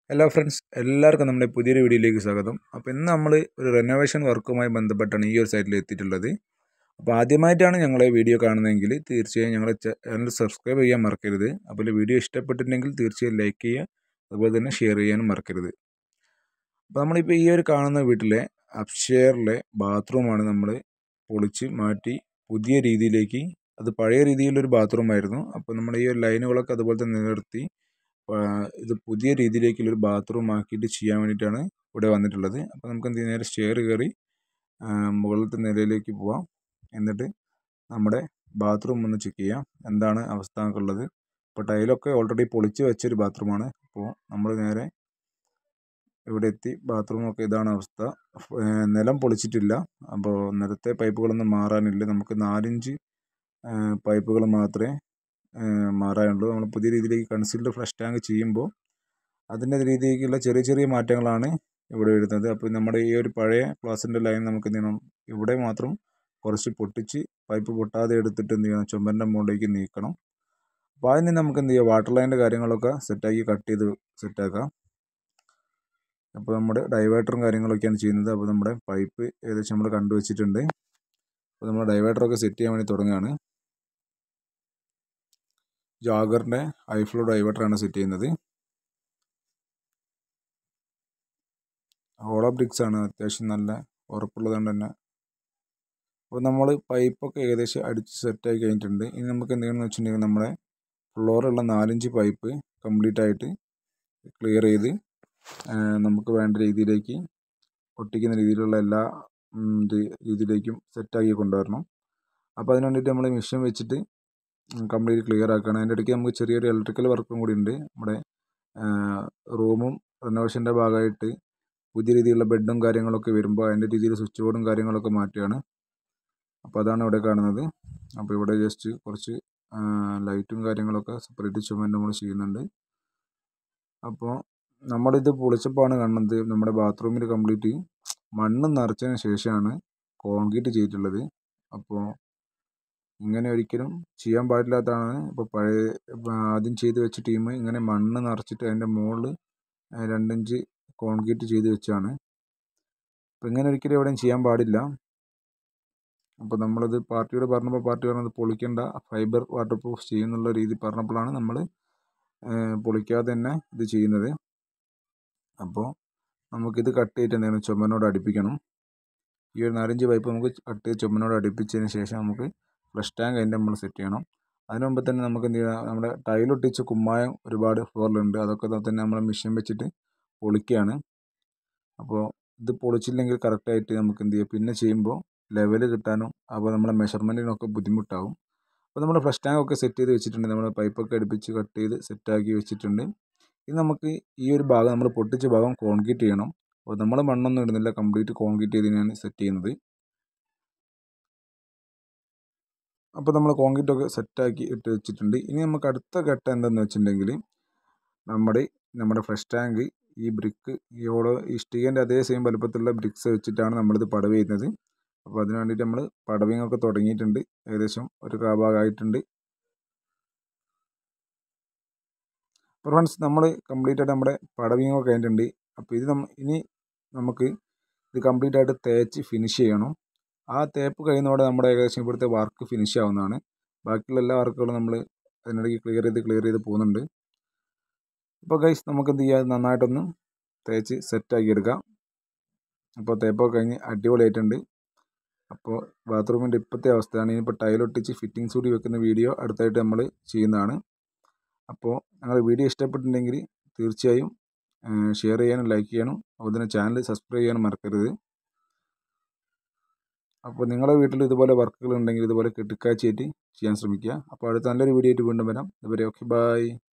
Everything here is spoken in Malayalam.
ഹലോ ഫ്രണ്ട്സ് എല്ലാവർക്കും നമ്മുടെ പുതിയൊരു വീഡിയോയിലേക്ക് സ്വാഗതം അപ്പോൾ ഇന്ന് നമ്മൾ ഒരു റെനോവേഷൻ വർക്കുമായി ബന്ധപ്പെട്ടാണ് ഈ ഒരു സൈറ്റിൽ എത്തിയിട്ടുള്ളത് അപ്പോൾ ആദ്യമായിട്ടാണ് ഞങ്ങളെ വീഡിയോ കാണുന്നതെങ്കിൽ തീർച്ചയായും ഞങ്ങളെ ചാനൽ സബ്സ്ക്രൈബ് ചെയ്യാൻ മറക്കരുത് അപ്പോൾ വീഡിയോ ഇഷ്ടപ്പെട്ടിട്ടുണ്ടെങ്കിൽ തീർച്ചയായും ലൈക്ക് ചെയ്യുക അതുപോലെ തന്നെ ഷെയർ ചെയ്യാനും മറക്കരുത് അപ്പോൾ നമ്മളിപ്പോൾ ഈ ഒരു കാണുന്ന വീട്ടിലെ അപ്ഷെയറിലെ ബാത്റൂമാണ് നമ്മൾ പൊളിച്ച് മാറ്റി പുതിയ രീതിയിലേക്ക് അത് പഴയ രീതിയിലൊരു ബാത്റൂമായിരുന്നു അപ്പോൾ നമ്മുടെ ഈ ഒരു ലൈനുകളൊക്കെ അതുപോലെ തന്നെ നിലനിർത്തി ഇത് പുതിയ രീതിയിലേക്കുള്ളൊരു ബാത്റൂം ആക്കിയിട്ട് ചെയ്യാൻ വേണ്ടിയിട്ടാണ് ഇവിടെ വന്നിട്ടുള്ളത് അപ്പോൾ നമുക്ക് എന്ത് നേരെ സ്റ്റെയർ കയറി മുകളിലത്തെ നിലയിലേക്ക് പോവാം എന്നിട്ട് നമ്മുടെ ബാത്റൂം ഒന്ന് ചെക്ക് ചെയ്യാം എന്താണ് അവസ്ഥ എന്നൊക്കെ ഉള്ളത് ഇപ്പോൾ ടൈലൊക്കെ ഓൾറെഡി പൊളിച്ച് വെച്ചൊരു ബാത്റൂമാണ് അപ്പോൾ നമ്മൾ നേരെ ഇവിടെ എത്തി ബാത്റൂമൊക്കെ ഇതാണ് അവസ്ഥ നിലം പൊളിച്ചിട്ടില്ല അപ്പോൾ നിലത്തെ പൈപ്പുകളൊന്നും മാറാനില്ല നമുക്ക് നാലിഞ്ച് പൈപ്പുകൾ മാത്രമേ മാറാനുള്ളൂ നമ്മൾ പുതിയ രീതിയിലേക്ക് കൺസീൽഡ് ഫ്ലഷ് ടാങ്ക് ചെയ്യുമ്പോൾ അതിൻ്റെ രീതിയിലേക്കുള്ള ചെറിയ ചെറിയ മാറ്റങ്ങളാണ് ഇവിടെ വരുന്നത് അപ്പോൾ നമ്മുടെ ഈ ഒരു പഴയ ക്ലാസിൻ്റെ ലൈൻ നമുക്ക് എന്ത് ചെയ്യണം ഇവിടെ മാത്രം കുറച്ച് പൊട്ടിച്ച് പൈപ്പ് പൊട്ടാതെ എടുത്തിട്ട് എന്ത് ചെയ്യണം ചുമരിൻ്റെ മുകളിലേക്ക് നീക്കണം അപ്പോൾ അതിന് നമുക്ക് എന്ത് ചെയ്യാം വാട്ടർ ലൈൻ്റെ കാര്യങ്ങളൊക്കെ സെറ്റാക്കി കട്ട് ചെയ്ത് സെറ്റാക്കാം അപ്പോൾ നമ്മുടെ ഡൈവേർട്ടറും കാര്യങ്ങളൊക്കെയാണ് ചെയ്യുന്നത് അപ്പോൾ നമ്മുടെ പൈപ്പ് ഏകദേശം നമ്മൾ കണ്ടുവച്ചിട്ടുണ്ട് അപ്പോൾ നമ്മൾ ഡൈവേർട്ടറൊക്കെ സെറ്റ് ചെയ്യാൻ വേണ്ടി തുടങ്ങുകയാണ് ജാഗറിൻ്റെ ഹൈഫ്ലോ ഡൈവേർട്ടറാണ് സെറ്റ് ചെയ്യുന്നത് ഹോളോ ബ്രിക്സ് ആണ് അത്യാവശ്യം നല്ല ഉറപ്പുള്ളതുകൊണ്ട് തന്നെ അപ്പോൾ നമ്മൾ പൈപ്പൊക്കെ ഏകദേശം അടിച്ച് സെറ്റായി കഴിഞ്ഞിട്ടുണ്ട് ഇനി നമുക്ക് എന്ത് ചെയ്യണമെന്ന് വെച്ചിട്ടുണ്ടെങ്കിൽ നമ്മുടെ ഫ്ലോറുള്ള നാലഞ്ച് പൈപ്പ് കംപ്ലീറ്റ് ആയിട്ട് ക്ലിയർ ചെയ്ത് നമുക്ക് വേണ്ട രീതിയിലേക്ക് ഒട്ടിക്കുന്ന രീതിയിലുള്ള എല്ലാ രീതിയിലേക്കും സെറ്റാക്കി കൊണ്ടുവരണം അപ്പോൾ അതിന് വേണ്ടിയിട്ട് നമ്മൾ മെഷീൻ വെച്ചിട്ട് കംപ്ലീറ്റ് ക്ലിയർ ആക്കുകയാണ് അതിൻ്റെ ഇടയ്ക്ക് നമുക്ക് ചെറിയൊരു ഇലക്ട്രിക്കൽ വർക്കും കൂടി ഉണ്ട് നമ്മുടെ റൂമും റിനോവേഷൻ്റെ ഭാഗമായിട്ട് പുതിയ രീതിയിലുള്ള ബെഡും കാര്യങ്ങളൊക്കെ വരുമ്പോൾ അതിൻ്റെ രീതിയിൽ സ്വിച്ച് ബോർഡും കാര്യങ്ങളൊക്കെ മാറ്റുകയാണ് അപ്പോൾ അതാണ് ഇവിടെ കാണുന്നത് അപ്പോൾ ഇവിടെ ജസ്റ്റ് കുറച്ച് ലൈറ്റും കാര്യങ്ങളൊക്കെ സെപ്പറേറ്റ് ചുമൻ്റെ നമ്മൾ ചെയ്യുന്നുണ്ട് അപ്പോൾ നമ്മളിത് പൊളിച്ചപ്പോഴാണ് കാണുന്നത് നമ്മുടെ ബാത്റൂമിൽ കംപ്ലീറ്റ് മണ്ണ് നിറച്ചതിന് ശേഷമാണ് കോൺക്രീറ്റ് ചെയ്തിട്ടുള്ളത് അപ്പോൾ ഇങ്ങനെ ഒരിക്കലും ചെയ്യാൻ പാടില്ലാത്തതാണ് ഇപ്പോൾ പഴയ ആദ്യം ചെയ്ത് വെച്ച ടീം ഇങ്ങനെ മണ്ണ് നിറച്ചിട്ട് അതിൻ്റെ മുകളിൽ രണ്ടിഞ്ച് കോൺക്രീറ്റ് ചെയ്ത് വെച്ചാണ് അപ്പോൾ ഇങ്ങനെ ഒരിക്കലും എവിടെയും ചെയ്യാൻ പാടില്ല അപ്പോൾ നമ്മളത് പാർട്ടിയോട് പറഞ്ഞപ്പോൾ പാർട്ടി പറഞ്ഞത് പൊളിക്കേണ്ട ഫൈബർ വാട്ടർ പ്രൂഫ് ചെയ്യുന്നുള്ള രീതി പറഞ്ഞപ്പോഴാണ് നമ്മൾ പൊളിക്കാതെ തന്നെ ഇത് ചെയ്യുന്നത് അപ്പോൾ നമുക്കിത് കട്ട് ചെയ്തിട്ട് എന്തെങ്കിലും ചുമനോട് അടുപ്പിക്കണം ഈ ഒരു നാലഞ്ച് പൈപ്പ് നമുക്ക് കട്ട് ചെയ്ത് ചുമനോട് അടുപ്പിച്ചതിന് ശേഷം നമുക്ക് ഫ്ലഷ് ടാങ്ക് അതിൻ്റെ നമ്മൾ സെറ്റ് ചെയ്യണം അതിന് മുമ്പ് തന്നെ നമുക്ക് എന്ത് ചെയ്യണം നമ്മുടെ ടൈലൊട്ടിച്ച കുമ്മായം ഒരുപാട് ഫ്ലോറിലുണ്ട് അതൊക്കെ തന്നെ നമ്മൾ മെഷീൻ വെച്ചിട്ട് പൊളിക്കുകയാണ് അപ്പോൾ ഇത് പൊളിച്ചില്ലെങ്കിൽ കറക്റ്റായിട്ട് നമുക്ക് എന്ത് ചെയ്യാം പിന്നെ ചെയ്യുമ്പോൾ ലെവൽ കിട്ടാനും അപ്പോൾ നമ്മുടെ മെഷർമെൻറ്റിനൊക്കെ ബുദ്ധിമുട്ടാവും അപ്പോൾ നമ്മുടെ ഫ്ലഷ് ടാങ്ക് ഒക്കെ സെറ്റ് ചെയ്ത് വെച്ചിട്ടുണ്ട് നമ്മൾ പൈപ്പൊക്കെ അടുപ്പിച്ച് കട്ട് ചെയ്ത് സെറ്റാക്കി വെച്ചിട്ടുണ്ട് ഇനി നമുക്ക് ഈ ഒരു ഭാഗം നമ്മൾ പൊട്ടിച്ച ഭാഗം കോൺക്രീറ്റ് ചെയ്യണം അപ്പോൾ നമ്മൾ മണ്ണൊന്നും ഇടുന്നില്ല കംപ്ലീറ്റ് കോൺക്രീറ്റ് ചെയ്തിനാണ് സെറ്റ് ചെയ്യുന്നത് അപ്പോൾ നമ്മൾ കോൺക്രീറ്റ് ഒക്കെ സെറ്റാക്കി ഇട്ട് വെച്ചിട്ടുണ്ട് ഇനി നമുക്ക് അടുത്ത ഘട്ടം എന്താണെന്ന് വെച്ചിട്ടുണ്ടെങ്കിൽ നമ്മുടെ നമ്മുടെ ഫ്രഷ് ടാങ്ക് ഈ ബ്രിക്ക് ഈ ഓളോ ഇഷ്ടികേൻ്റെ അതേ സെയിം വലുപ്പത്തിലുള്ള ബ്രിക്സ് വെച്ചിട്ടാണ് നമ്മളിത് പടവ് ചെയ്യുന്നത് അപ്പോൾ അതിന് വേണ്ടിയിട്ട് നമ്മൾ പടവിങ് ഒക്കെ തുടങ്ങിയിട്ടുണ്ട് ഏകദേശം ഒരു കാഭാഗമായിട്ടുണ്ട് അപ്പോൾ ഫ്രണ്ട്സ് നമ്മൾ കംപ്ലീറ്റ് ആയിട്ട് നമ്മുടെ പടവിങ് ഒക്കെ കഴിഞ്ഞിട്ടുണ്ട് അപ്പോൾ ഇത് നമ്മ ഇനി നമുക്ക് ഇത് കംപ്ലീറ്റ് ആയിട്ട് തേച്ച് ഫിനിഷ് ചെയ്യണം ആ തേപ്പ് കഴിയുന്നതോടെ നമ്മുടെ ഏകദേശം ഇവിടുത്തെ വർക്ക് ഫിനിഷ് ആവുന്നതാണ് ബാക്കിയുള്ള എല്ലാ വർക്കുകളും നമ്മൾ അതിനിടയ്ക്ക് ക്ലിയർ ചെയ്ത് ക്ലിയർ ചെയ്ത് പോകുന്നുണ്ട് അപ്പോൾ ഗൈസ് നമുക്ക് എന്ത് ചെയ്യാം നന്നായിട്ടൊന്ന് തേച്ച് സെറ്റാക്കി എടുക്കാം അപ്പോൾ തേപ്പൊക്കെ കഴിഞ്ഞ് അടിപൊളിയായിട്ടുണ്ട് അപ്പോൾ ബാത്റൂമിൻ്റെ ഇപ്പോഴത്തെ അവസ്ഥയാണ് ഇനിയിപ്പോൾ ടൈലൊട്ടിച്ച് ഫിറ്റിങ്സ് കൂടി വെക്കുന്ന വീഡിയോ അടുത്തായിട്ട് നമ്മൾ ചെയ്യുന്നതാണ് അപ്പോൾ ഞങ്ങൾ വീഡിയോ ഇഷ്ടപ്പെട്ടിട്ടുണ്ടെങ്കിൽ തീർച്ചയായും ഷെയർ ചെയ്യാനും ലൈക്ക് ചെയ്യാനും അതുപോലെ തന്നെ ചാനൽ സബ്സ്ക്രൈബ് ചെയ്യാനും മറക്കരുത് അപ്പോൾ നിങ്ങളുടെ വീട്ടിൽ ഇതുപോലെ വർക്കുകൾ ഉണ്ടെങ്കിൽ ഇതുപോലെ കിട്ടുക്കാഴ്ചയായിട്ട് ചെയ്യാൻ ശ്രമിക്കുക അപ്പോൾ അടുത്ത നല്ലൊരു വീഡിയോ ആയിട്ട് വീണ്ടും വരാം ഇതുവരെ ഓക്കെ ബൈ